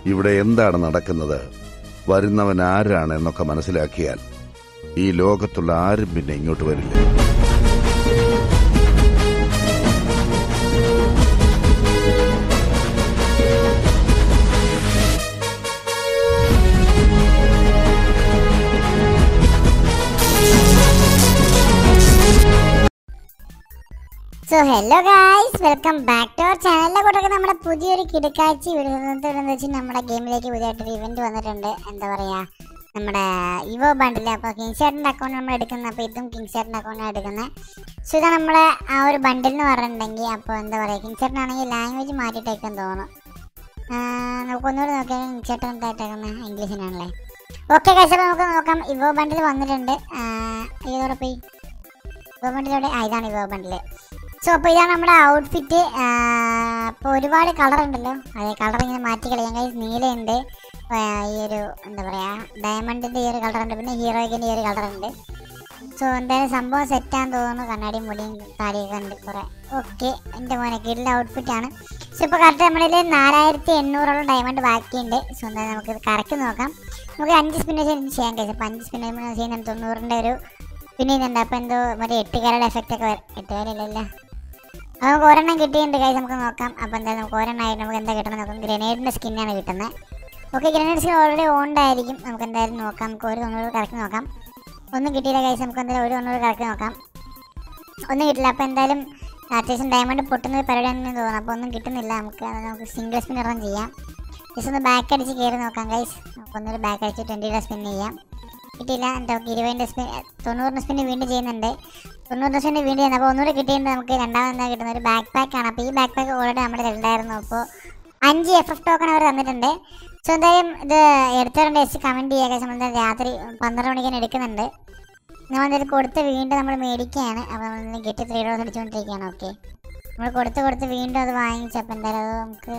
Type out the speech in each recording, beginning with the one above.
ഇവിടെ എന്താണ് നടക്കുന്നത് വരുന്നവൻ ആരാണ് എന്നൊക്കെ മനസ്സിലാക്കിയാൽ ഈ ലോകത്തുള്ള ആരും പിന്നെ ഇങ്ങോട്ട് വരില്ല so hello guys welcome back to our ചാനലിലെ കൂട്ടൊക്കെ നമ്മുടെ പുതിയൊരു കിടക്കാഴ്ച വിടുന്നത് വെച്ച് നമ്മുടെ ഗെയിമിലേക്ക് പുതിയതായിട്ടൊരു ഇവന്റ് വന്നിട്ടുണ്ട് എന്താ പറയാ നമ്മുടെ ഇവോ ബണ്ടിൽ അപ്പോൾ കിങ്ഷേട്ടൻ്റെ അക്കൗണ്ട് നമ്മൾ എടുക്കുന്നത് അപ്പോൾ ഇതും കിങ്ഷേട്ടൻ്റെ അക്കൗണ്ടാണ് എടുക്കുന്നത് സോ ഇതാണ് നമ്മളെ ആ ഒരു ബണ്ടിൽ എന്ന് പറഞ്ഞിട്ടുണ്ടെങ്കിൽ അപ്പോൾ എന്താ പറയുക കിങ്ഷേട്ടനാണെങ്കിൽ ലാംഗ്വേജ് മാറ്റിയിട്ടേക്കാൻ തോന്നുന്നു ആ, നമുക്കൊന്നുകൂടി നോക്കിയാൽ കിങ്ഷേട്ടൻ എന്തായിട്ടേക്കുന്നത് ഇംഗ്ലീഷിനാണല്ലേ ഓക്കെ കഴിച്ച നമുക്ക് നോക്കാം ഇവോ ബണ്ടിൽ വന്നിട്ടുണ്ട് ആ, ഏതോടെ പോയി ഇവോ ബണ്ടിലൂടെ ആ ഇതാണ് ഇവോ ബണ്ടിൽ സോ അപ്പോൾ ഇതാണ് നമ്മുടെ ഔട്ട്ഫിറ്റ് അപ്പോൾ ഒരുപാട് കളർ ഉണ്ടല്ലോ അതെ കളർ ഇങ്ങനെ മാറ്റി കളയാൻ കഴിയും നീലയുണ്ട് ആ, ഈ ഒരു എന്താ പറയുക ഡയമണ്ടിൻ്റെ ഈ ഒരു കളർ ഉണ്ട് പിന്നെ ഹീറോയിക്കിൻ്റെ ഈ ഒരു കളർ ഉണ്ട് സോ എന്തായാലും സംഭവം സെറ്റാന്ന് തോന്നുന്നു കണ്ണാടിയും മുടിയും താടിയൊക്കെ ഉണ്ട് കുറേ ഓക്കെ എൻ്റെ മോനെ കിടില ഔട്ട്ഫിറ്റാണ് സോ ഇപ്പോൾ കറക്റ്റ് നമ്മളിൽ നാലായിരത്തി എണ്ണൂറോളം ഡയമണ്ട് ബാക്കിയുണ്ട് സോ എന്തായാലും നമുക്കിത് കറക്റ്റ് നോക്കാം നമുക്ക് അഞ്ച് സ്പിന്നെ ചെയ്യാൻ കഴിയും അപ്പോൾ അഞ്ച് സ്പിന്നെ ചെയ്യുന്നുണ്ട് തൊണ്ണൂറിൻ്റെ ഒരു പിന്നെ ഇതുണ്ട് അപ്പോൾ എന്തോ മറ്റേ എട്ട് കാരുടെ എഫക്റ്റ് ഒക്കെ വരും എട്ട് കാരില്ലല്ലോ അപ്പോൾ നമുക്ക് ഒരെണ്ണം കിട്ടിയിട്ടുണ്ട് കാര്യം നമുക്ക് നോക്കാം അപ്പോൾ എന്തായാലും നമുക്ക് ഒരെണ്ണം ആയിട്ട് നമുക്ക് എന്താ കിട്ടണം നോക്കാം ഗ്രനേഡിൻ്റെ സ്കിന്നാണ് കിട്ടുന്നത് ഓക്കെ ഗ്രനേഡ് സ്കിൻ ഓൾറെഡി ഓണ്ടായിരിക്കും നമുക്ക് എന്തായാലും നോക്കാം നമുക്ക് ഒരു തൊണ്ണൂറ് കറക്റ്റ് നോക്കാം ഒന്നും കിട്ടിയില്ല കഴിച്ച് നമുക്ക് എന്തായാലും ഒരു തൊണ്ണൂറ് കറക്റ്റ് നോക്കാം ഒന്നും കിട്ടില്ല അപ്പോൾ എന്തായാലും അത്യാവശ്യം ഡയമണ്ട് പൊട്ടുന്ന ഒരു പരിപാടി തന്നെ തോന്നുന്നു അപ്പോൾ ഒന്നും കിട്ടുന്നില്ല നമുക്ക് അത് നമുക്ക് സിംഗിൾ സ്പിൻ ഇറങ്ങും ചെയ്യാം ജസ്റ്റ് ഒന്ന് ബാക്ക് അടിച്ച് കയറി നോക്കാം ഗൈസ് നമുക്കൊന്നൊരു ബാക്ക് അടിച്ച് ട്വൻറ്റിയുടെ സ്പിൻ ചെയ്യാം കിട്ടിയില്ല എന്താ ഇരുപതിൻ്റെ സ്പിൻ തൊണ്ണൂറിൻ്റെ സ്പിന്ന് വീണ്ടും ചെയ്യുന്നുണ്ട് തൊണ്ണൂറ് സ്പിന്ന് വീണ്ടും ചെയ്യുന്നത് അപ്പോൾ ഒന്നുകൂടി കിട്ടിയിട്ടുണ്ട് നമുക്ക് രണ്ടാമത് എന്താ കിട്ടുന്നത് ഒരു ബാക്ക് പാക്ക് ആണ് അപ്പോൾ ഈ ബാക്ക് പാക്ക് ഓൾറെഡി നമ്മുടെ ഉണ്ടായിരുന്നു അപ്പോൾ അഞ്ച് എഫ് എഫ് ടോക്കൺ അവർ തന്നിട്ടുണ്ട് സോ എന്തായാലും ഇത് എടുത്തവരുടെ ജസ്റ്റ് കമൻറ്റ് ചെയ്യുക നമ്മൾ എന്തായാലും രാത്രി പന്ത്രണ്ട് മണിക്ക് തന്നെ എടുക്കുന്നുണ്ട് നമ്മൾ എന്തായാലും കൊടുത്ത് വീണ്ടും നമ്മൾ മേടിക്കുകയാണ് അപ്പോൾ നമ്മൾ ഗെറ്റ് ത്രീ ഡോസ് അടിച്ചുകൊണ്ടിരിക്കുകയാണ് ഓക്കെ നമ്മൾ കൊടുത്ത് കൊടുത്ത് വീണ്ടും അത് വാങ്ങിച്ചപ്പോൾ എന്തായാലും അത് നമുക്ക്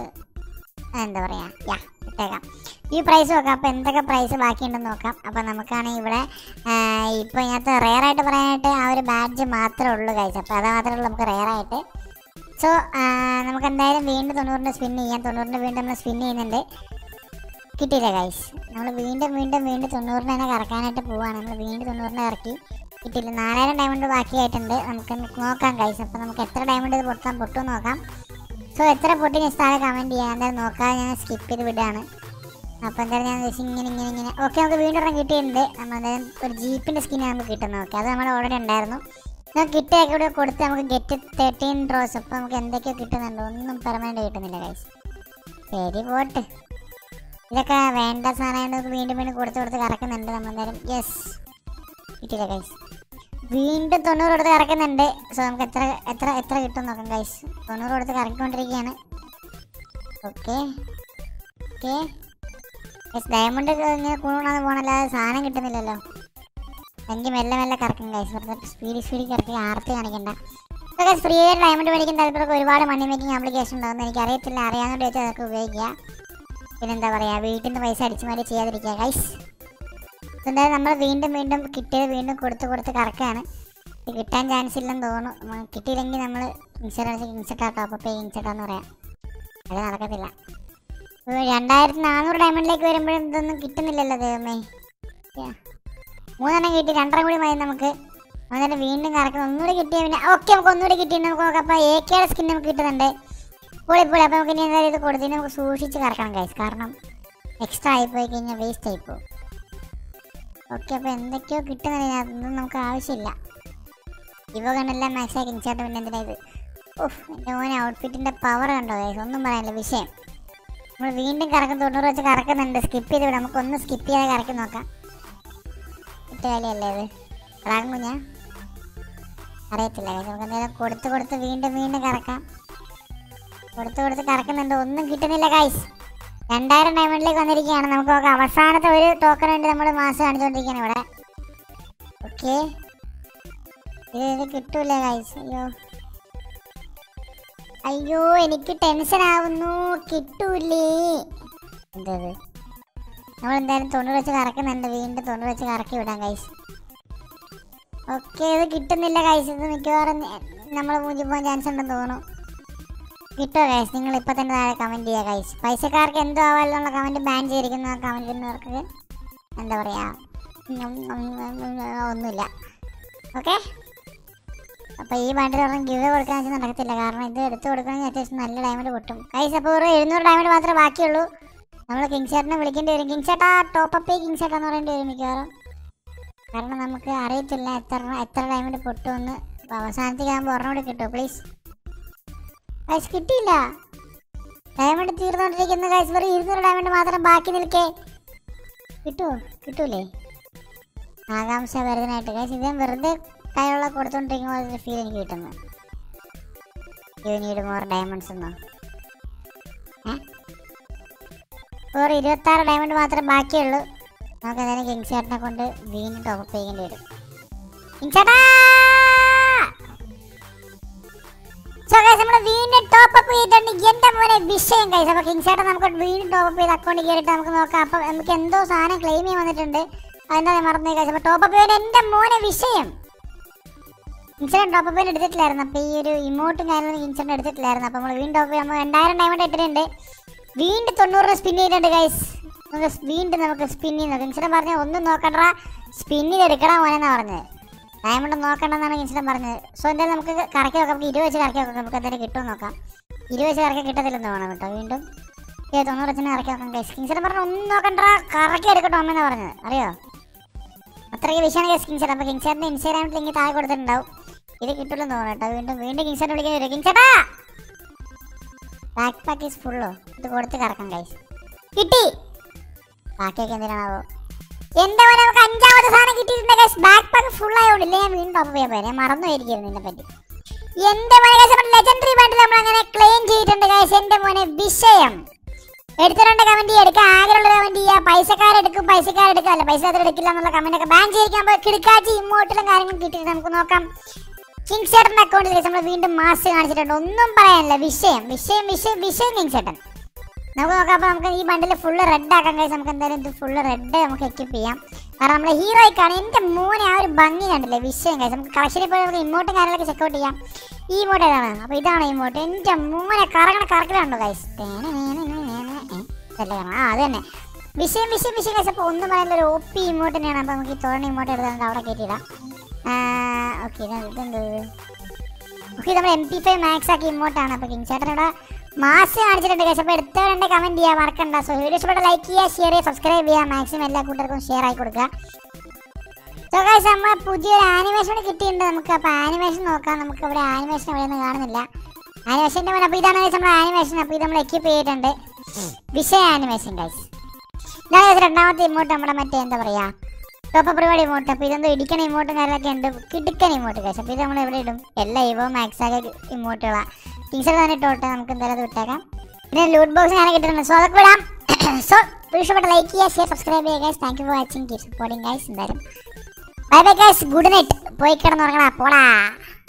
എന്താ പറയുക യാ ഇട്ടേക്കാം ഈ പ്രൈസ് നോക്കാം അപ്പോൾ എന്തൊക്കെ പ്രൈസ് ബാക്കിയുണ്ടെന്ന് നോക്കാം അപ്പോൾ നമുക്കാണെങ്കിൽ ഇവിടെ ഇപ്പോൾ ഇതിനകത്ത് റെയർ ആയിട്ട് പറയാനായിട്ട് ആ ഒരു ബാഡ്ജ് മാത്രമേ ഉള്ളൂ കഴിച്ചു അപ്പോൾ അത് മാത്രമേ ഉള്ളൂ നമുക്ക് റെയർ ആയിട്ട് സോ നമുക്ക് എന്തായാലും വീണ്ടും തൊണ്ണൂറിൻ്റെ സ്പിൻ ചെയ്യാം തൊണ്ണൂറിൻ്റെ വീണ്ടും നമ്മൾ സ്പിൻ ചെയ്യുന്നുണ്ട് കിട്ടിയില്ല ഗൈസ് നമ്മൾ വീണ്ടും വീണ്ടും വീണ്ടും തൊണ്ണൂറിന് തന്നെ കറക്കാനായിട്ട് പോവാണ് നമ്മൾ വീണ്ടും തൊണ്ണൂറിന് ഇറക്കി കിട്ടിയില്ല നാലായിരം ഡയമണ്ട് ബാക്കിയായിട്ടുണ്ട് നമുക്ക് നോക്കാം ഗൈസ് അപ്പോൾ നമുക്ക് എത്ര ഡയമണ്ട് ഇത് പൊട്ടാൻ പൊട്ടും നോക്കാം സോ എത്ര പൊട്ടി ഞാൻ താഴെ കമൻറ്റ് ചെയ്യാം എന്തായാലും നോക്കാതെ ഞാൻ സ്കിപ്പ് ചെയ്ത് വിടുകയാണ് അപ്പോൾ എന്തായാലും ഞാൻ ജസ്റ്റ് ഇങ്ങനെ ഇങ്ങനെ ഇങ്ങനെ ഓക്കെ നമുക്ക് വീണ്ടും ഒരെണ്ണം കിട്ടിയിട്ടുണ്ട് നമ്മൾ എന്തായാലും ഒരു ജീപ്പിൻ്റെ സ്കിന്നാണ് നമുക്ക് കിട്ടുന്നത് ഓക്കെ അത് നമ്മൾ ഓൾറെഡി ഉണ്ടായിരുന്നു നമുക്ക് കിട്ടിയൊക്കെ ഇവിടെ കൊടുത്ത് നമുക്ക് ഗെറ്റ് തേർട്ടീൻ ഡ്രോസ് അപ്പോൾ നമുക്ക് എന്തൊക്കെയോ കിട്ടുന്നുണ്ട് ഒന്നും പെർമനൻ്റ് കിട്ടുന്നില്ല ഗൈസ് ശരി പോട്ട് ഇതൊക്കെ വേണ്ട സാധനമായിട്ട് നമുക്ക് വീണ്ടും വീണ്ടും കൊടുത്ത് കൊടുത്ത് കറക്കുന്നുണ്ട് നമ്മൾ എന്തായാലും യെസ് കിട്ടിയില്ല ഗൈസ് വീണ്ടും തൊണ്ണൂറ് കൊടുത്ത് കറക്കുന്നുണ്ട് സോ നമുക്ക് എത്ര എത്ര എത്ര കിട്ടും നോക്കാം ഗൈസ് തൊണ്ണൂറ് കൊടുത്ത് കറക്കിക്കൊണ്ടിരിക്കുകയാണ് ഓക്കെ ഓക്കെ ഡയമണ്ട് ഇങ്ങനെ കൂണാന്ന് പോകണല്ലാതെ സാധനം കിട്ടുന്നില്ലല്ലോ എനിക്ക് മെല്ലെ മെല്ലെ കറക്കും ഗൈസ് വെറുതെ സ്പീഡ് സ്പീഡിൽ കറക്കി ആർത്തി കാണിക്കണ്ട ഫ്രീ ആയിട്ട് ഡയമണ്ട് മേടിക്കുന്ന താല്പര്യമൊക്കെ ഒരുപാട് മണി മേക്കിംഗ് ആപ്ലിക്കേഷൻ ഉണ്ടാകുന്നു എനിക്ക് അറിയത്തില്ല അറിയാവുന്നതുകൊണ്ട് വെച്ചാൽ അതൊക്കെ ഉപയോഗിക്കുക പിന്നെന്താ പറയുക വീട്ടിൽ നിന്ന് പൈസ അടിച്ചു മാറ്റി ചെയ്യാതിരിക്കുക ഗൈസ് എന്തായാലും നമ്മൾ വീണ്ടും വീണ്ടും കിട്ടിയത് വീണ്ടും കൊടുത്ത് കൊടുത്ത് കറക്കുകയാണ് ഇത് കിട്ടാൻ ചാൻസ് ഇല്ലെന്ന് തോന്നുന്നു ഉം, കിട്ടിയില്ലെങ്കിൽ നമ്മൾ ഇൻഷുറൻസ് ഇൻസെറ്റാ ടോപ്പ് പേ ഇൻസെറ്റാന്ന് പറയാം അത് നടക്കത്തില്ല ഇപ്പൊ രണ്ടായിരത്തി നാനൂറ് ഡയമണ്ടിലേക്ക് വരുമ്പോഴും ഇതൊന്നും കിട്ടുന്നില്ലല്ലോ ദൈവമേ യാ. മൂന്നെണ്ണം കിട്ടി രണ്ടെണ്ണം കൂടി മതി നമുക്ക് അന്നേരം വീണ്ടും കറക്കണം ഒന്നുകൂടി കിട്ടിയാൽ പിന്നെ ഓക്കെ നമുക്ക് ഒന്നുകൂടി കിട്ടിയിട്ട് നമുക്ക് നോക്കാം അപ്പോൾ എ കെയുടെ സ്കിൻ നമുക്ക് കിട്ടുന്നുണ്ട് പൊളി പൊളി അപ്പോൾ നമുക്ക് ഇനി എന്തായാലും ഇത് കൊടുത്തിട്ട് നമുക്ക് സൂക്ഷിച്ച് കറക്കണം ഗൈസ് കാരണം എക്സ്ട്രാ ആയിപ്പോയി കഴിഞ്ഞാൽ വേസ്റ്റ് ആയിപ്പോവും ഓക്കെ അപ്പോൾ എന്തൊക്കെയോ കിട്ടുന്നില്ല അതൊന്നും നമുക്ക് ആവശ്യമില്ല ഇവ കണ്ടെല്ലാം മാക്സാക്കി ഇൻചാട്ട് പിന്നെ എന്തിനാ ഇത് ഓഹ് എൻ്റെ മോനെ ഔട്ട്ഫിറ്റിൻ്റെ പവർ കണ്ടോ ഗൈസ് ഒന്നും പറയാനില്ല വിഷയം നമ്മൾ വീണ്ടും കറക്കം തൊണ്ണൂറ് വെച്ച് കറക്കുന്നുണ്ട് സ്കിപ്പ് ചെയ്ത് വിടാം നമുക്കൊന്ന് സ്കിപ്പ് ചെയ്യാതെ കറക്കി നോക്കാം ഇട്ട കളിയല്ലേ ഇത് റാഗം കുഞ്ഞാ അറിയത്തില്ല guys. നമുക്ക് എന്തായാലും കൊടുത്ത് കൊടുത്ത് വീണ്ടും വീണ്ടും കറക്കാം കൊടുത്ത് കൊടുത്ത് കറക്കുന്നുണ്ട് ഒന്നും കിട്ടുന്നില്ല ഗൈസ് രണ്ടായിരം ഡയമണ്ടിലേക്ക് വന്നിരിക്കുകയാണ് നമുക്ക് നോക്കാം അവസാനത്തെ ഒരു ടോക്കൺ വേണ്ടി നമ്മൾ മാസം കാണിച്ചുകൊണ്ടിരിക്കുകയാണ് ഇവിടെ ഓക്കെ ഇത് ഇത് കിട്ടൂല ഗൈസ് അയ്യോ അയ്യോ എനിക്ക് ടെൻഷൻ ആവുന്നു കിട്ടൂലേ എന്തത് നമ്മൾ എന്തായാലും തൊണ്ണൂറ് വെച്ച് കറക്കുന്നുണ്ട് വീണ്ടും തൊണ്ണൂറ് വെച്ച് കറക്കി വിടാം ഗൈസ് ഓക്കെ ഇത് കിട്ടുന്നില്ല ഗൈസ് ഇത് മിക്കവാറും നമ്മൾ മൂഞ്ചി പോകാൻ ചാൻസ് ഉണ്ടെന്ന് തോന്നുന്നു കിട്ടോ ഗൈസ് നിങ്ങൾ ഇപ്പൊ തന്നെ താഴെ കമന്റ് ചെയ്യുക ഗൈസ് പൈസക്കാർക്ക് എന്തോ ആവാനുള്ള കമന്റ് ബാൻ ചെയ്തിരിക്കുന്ന കമന്റ് ചെയ്യുന്നവർക്ക് എന്താ പറയാ ഉം, ഉം, ഉം, ഉം, ഒന്നുമില്ല ഓക്കെ അപ്പൊ ഈ ബണ്ടിൽ ഒരെണ്ണം ഗിവ് കൊടുക്കാൻ വെച്ചാൽ നടക്കത്തില്ല കാരണം ഇത് എടുത്തു കൊടുക്കണമെങ്കിൽ അത്യാവശ്യം നല്ല ഡയമണ്ട് പൊട്ടും കൈസ് അപ്പോൾ ഒരു എഴുന്നൂറ് ഡയമണ്ട് മാത്രമേ ബാക്കിയുള്ളൂ നമ്മൾ കിങ് ചേട്ടനെ വിളിക്കേണ്ടി വരും കിങ് ചേട്ടാ ടോപ്പ് അപ്പ് കിങ് ചേട്ടാ എന്ന് പറയേണ്ടി വരും മിക്കവാറും കാരണം നമുക്ക് അറിയത്തില്ല എത്ര എത്ര ഡയമണ്ട് പൊട്ടുമെന്ന് അപ്പൊ അവസാനത്തേക്കാകുമ്പോൾ ഒരെണ്ണം കൂടി കിട്ടുമോ പ്ലീസ് കൈസ് കിട്ടിയില്ല ഡയമണ്ട് തീർന്നുകൊണ്ടിരിക്കുന്ന കൈസ് വെറും ഇരുന്നൂറ് ഡയമണ്ട് മാത്രം ബാക്കി നിൽക്കേ കിട്ടുമോ കിട്ടൂലേ ആകാംക്ഷ വരുന്നതായിട്ട് കൈസ് ഇത് ഞാൻ വെറുതെ കൈയുള്ള കൊടുത്തോണ്ടിരിക്കുമ്പോൾ ഒരു ഫീൽ എനിക്ക് കിട്ടുന്നു യു നീഡ് മോർ ഡയമണ്ട്സ് എന്നോ ഒരു ഇരുപത്താറ് ഡയമണ്ട് മാത്രമേ ബാക്കിയുള്ളൂ നമുക്ക് എന്തായാലും കിങ് ചേട്ടനെ കൊണ്ട് വീണ്ടും ടോപ്പ് ചെയ്യേണ്ടി വരും കിങ് ചേട്ടാ So guys, നമ്മള് വീണ്ടും ടോപ്പ് അപ്പ് ചെയ്തിട്ടുണ്ട് എന്റെ മോനെ വിഷയം കൈസ് അപ്പൊ കിങ് ചേട്ടൻ നമുക്ക് വീണ്ടും ടോപ്പ് അപ്പ് ചെയ്ത് അക്കൗണ്ടിൽ കയറിയിട്ട് നമുക്ക് നോക്കാം അപ്പൊ നമുക്ക് എന്തോ സാധനം ക്ലെയിം ചെയ്യാൻ വന്നിട്ടുണ്ട് അതെന്താ ഞാൻ മറന്നു കൈസ് അപ്പൊ ടോപ്പ് അപ്പ് ചെയ്ത് എന്റെ മോനെ വിഷയം ഇൻസിഡന്റ് ടോപ്പ് അപ്പ് എടുത്തിട്ടില്ലായിരുന്നു അപ്പൊ ഈ ഒരു ഇമോട്ടും കാര്യങ്ങളും ഇൻസിഡന്റ് എടുത്തിട്ടില്ലായിരുന്നു അപ്പൊ നമ്മൾ വീണ്ടും ടോപ്പ് നമ്മൾ രണ്ടായിരം ഡയമണ്ട് ഇട്ടിട്ടുണ്ട് വീണ്ടും തൊണ്ണൂറ് സ്പിൻ ചെയ്തിട്ടുണ്ട് ഗൈസ് നമുക്ക് വീണ്ടും നമുക്ക് സ്പിൻ ചെയ്യുന്നത് ഇൻസിഡന്റ് പറഞ്ഞ ഒന്നും നോക്കണ്ട സ്പിൻ ചെയ്ത് എടുക്കണം മോനെന്നാ പറഞ്ഞത് ഡയമണ്ട് നോക്കണ്ടെന്നാണ് ഇൻസിഡന്റ് പറഞ്ഞത് സോ എന്തായാലും നമുക്ക് കറക്കി നോക്കാം നമുക്ക് ഇരുപത് വെച്ച് കറക്കി നോക്കാം നമുക്ക് എന്തായാലും കിട്ടുമോ നോക്കാം ഇരുപത് വെച്ച് കറക്കി കിട്ടത്തില്ലെന്ന് തോന്നണം കേട്ടോ വീണ്ടും ഏ തൊണ്ണൂറ് വെച്ചിന് കറക്കി നോക്കാം ഗൈസ് ഇൻസിഡന്റ് പറഞ്ഞ ഒന്നും നോക്കണ്ട കറക്കി എടുക്കട്ടോ അമ്മയെന്നാ പറഞ്ഞത് അറിയോ അത്രയ്ക്ക് വിഷയമാണ് ഗൈസ് കിങ്സേട്ടൻ അപ്പോൾ കിങ്സേട്ടൻ്റെ ഇൻസ്റ്റാഗ്രാമിൽ ലിങ്ക് താഴെ കൊടുത്തിട്ടുണ്ടാവും ഇത് കിട്ടില്ലെന്ന് തോന്നുന്നു കേട്ടോ വീണ്ടും വീണ്ടും കിങ്സേട്ടൻ വിളിക്കാൻ വരും കിങ്സേട്ടാ ബാക്ക് പാക്ക് ഈസ് ഫുള്ളോ ഇത് കൊടുത്ത് കറക്കാം ഗൈസ് കിട്ടി ബാക്കിയൊക്കെ എന്തിനാണാവോ എന്റെ പോലെ നമുക്ക് അഞ്ചാമത്തെ സാധനം കിട്ടിയിട്ടുണ്ട് ഗൈസ് ബാക്ക് പാക്ക് ഫുൾ ആയതുകൊണ്ടില്ല ഞാൻ വീണ്ടും ടോപ്പ് ചെയ്യാൻ പോയി ഞാൻ മറന്നു പോയിരിക്കുന്നു ഇതിനെ പറ്റി എന്റെ മോനെ ഗൈസ് നമ്മുടെ ലെജൻഡറി ബാൻഡിൽ നമ്മൾ അങ്ങനെ ക്ലെയിം ചെയ്തിട്ടുണ്ട് ഗൈസ് എന്റെ മോനെ വിഷയം എടുത്തിട്ടുണ്ട് കമന്റ് ചെയ്യുക എടുക്കാൻ ആഗ്രഹമുള്ള കമന്റ് ചെയ്യുക പൈസക്കാരെടുക്കും പൈസക്കാരെടുക്കും അല്ല പൈസ അത്ര എടുക്കില്ല എന്നുള്ള കമന്റ് ഒക്കെ ബാൻ ചെയ്തിരിക്കാൻ പോയി കിടക്കാച്ചി ഇമോട്ടിലും കാര്യങ്ങളും കിട്ടിയിട്ട് നമുക്ക് നോക്കാം കിങ് ചേട്ടന്റെ അക്കൗണ്ടിൽ നമ്മൾ വീണ്ടും മാസ് കാണിച്ചിട്ടുണ്ട് ഒന്നും പറയാനില്ല വിഷയം വിഷയം വിഷയം വിഷയം കിങ് ചേട്ടൻ നമുക്ക് നോക്കാം അപ്പോൾ നമുക്ക് ഈ ബണ്ടിൽ ഫുള്ള് റെഡ് ആക്കാൻ കഴിയും നമുക്ക് എന്തായാലും ഇത് ഫുള്ള് റെഡ് നമുക്ക് എക്യൂപ്പ് ചെയ്യാം കാരണം നമ്മുടെ ഹീറോയ്ക്കാണ് എൻ്റെ മോനെ ആ ഒരു ഭംഗി കണ്ടില്ലേ വിഷയം കഴിച്ച് നമുക്ക് കളക്ഷനിൽ പോയി നമുക്ക് ഇമോട്ടും കാര്യങ്ങളൊക്കെ ചെക്കൗട്ട് ചെയ്യാം ഈ ഇമോട്ട് ഏതാണ് അപ്പോൾ ഇതാണ് ഇമോട്ട് എൻ്റെ മോനെ കറങ്ങണ കറക്കലുണ്ടോ കൈസ് അല്ലേ ആ അത് തന്നെ വിഷയം വിഷയം വിഷയം കഴിച്ച് അപ്പോൾ ഒന്നും പറയാനുള്ള ഒരു ഒ പി ഇമോട്ട് തന്നെയാണ് അപ്പോൾ നമുക്ക് ഈ തോരണ ഇമോട്ട് എടുത്താൽ അവിടെ കയറ്റിയിടാം ഓക്കെ ഇതെന്ത് ഓക്കെ നമ്മൾ എം പി ഫൈവ് മാക്സ് ആക്കി ഇമോട്ടാണ് അപ്പോൾ കിങ് ചേട്ടൻ ഇവിടെ മാസ് കാണിച്ചിട്ടുണ്ട് guys. അപ്പോൾ എടുത്തവരുണ്ട് കമന്റ് ചെയ്യുക മറക്കണ്ട സോ വീഡിയോ ഇഷ്ടപ്പെട്ട ലൈക്ക് ചെയ്യുക ഷെയർ ചെയ്യുക സബ്സ്ക്രൈബ് ചെയ്യുക മാക്സിമം എല്ലാ കൂട്ടർക്കും ഷെയർ ആയി കൊടുക്കുക സോ ഗൈസ് നമ്മൾ പുതിയൊരു ആനിമേഷൻ കിട്ടിയിട്ടുണ്ട് നമുക്ക് അപ്പോൾ ആനിമേഷൻ നോക്കാം നമുക്ക് ഇവിടെ ആനിമേഷൻ എവിടെയൊന്നും കാണുന്നില്ല ആനിമേഷൻ്റെ അപ്പോൾ ഇതാണ് guys നമ്മുടെ ആനിമേഷൻ അപ്പോൾ ഇത് നമ്മൾ എക്യൂപ്പ് ചെയ്തിട്ടുണ്ട് വിഷയ ആനിമേഷൻ ഗൈസ് ഇതാണ് guys രണ്ടാമത്തെ ഇമോട്ട് നമ്മുടെ മറ്റേ എന്താ പറയുക ടോപ്പ് പരിപാടി ഇമോട്ട് അപ്പോൾ ഇതെന്തോ ഇടിക്കണ ഇമോട്ടും കാര്യങ്ങളൊക്കെ ഉണ്ട് കിടുക്കൻ ഇമോട്ട് ഗൈസ് അപ്പോൾ ഇത് നമ്മൾ എവിടെ ഇടും എല്ലാ ഇവോ മാക്സ് ആകെ ഇമോട്ടുകളാണ് ടീച്ചർ തന്നെ ഇട്ടോട്ടെ നമുക്ക് എന്തായാലും അത് വിട്ടേക്കാം പിന്നെ ലൂട്ട് ബോക്സ് ഞാൻ കിട്ടുന്നുണ്ട് സോ അതൊക്കെ വിടാം സോ ഇഷ്ടപ്പെട്ട ലൈക്ക് ചെയ്യുക ഷെയർ സബ്സ്ക്രൈബ് ചെയ്യുക guys thank you for watching keep supporting guys എന്തായാലും bye bye guys good night പോയി കിടന്നുറങ്ങടാ പോടാ